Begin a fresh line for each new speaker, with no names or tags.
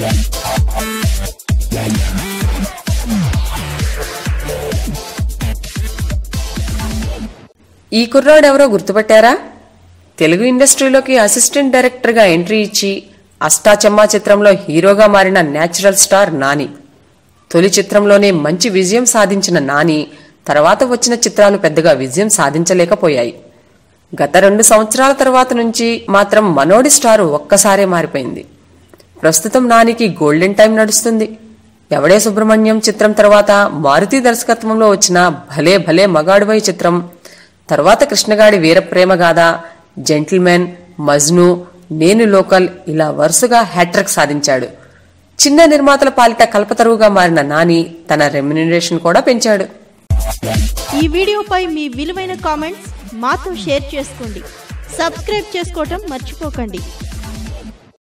ఈ కుర్రాడెవరో గుర్తుపట్టారా తెలుగు ఇండస్ట్రీలోకి అసిస్టెంట్ డైరెక్టర్గా ఎంట్రీ ఇచ్చి అష్టాచమ్మా చిత్రంలో హీరోగా మారిన నేచురల్ స్టార్ నాని తొలి చిత్రంలోనే మంచి విజయం సాధించిన నాని తర్వాత వచ్చిన చిత్రాలు పెద్దగా విజయం సాధించలేకపోయాయి గత రెండు సంవత్సరాల తర్వాత నుంచి మాత్రం మనోడి స్టార్ ఒక్కసారే మారిపోయింది ప్రస్తుతం నానికి గోల్డెన్ టైం నడుస్తుంది ఎవడే సుబ్రహ్మణ్యం చిత్రం తర్వాత మారుతి దర్శకత్వంలో వచ్చిన భలే భలే మగాడువై చిత్రం తర్వాత కృష్ణగాడి వీరప్రేమ గాథ జెంటిల్మెన్ మజ్ను నేను లోకల్ ఇలా వరుసగా హ్యాట్రిక్ సాధించాడు చిన్న నిర్మాతల పాలిట కల్పతరువుగా మారిన నాని తన రెమ్యునరేషన్ కూడా పెంచాడు
ఈ వీడియోపై మీ విలువైన కామెంట్స్ మాతో షేర్ చేసుకోండి సబ్స్క్రైబ్ చేసుకోవటం మర్చిపోకండి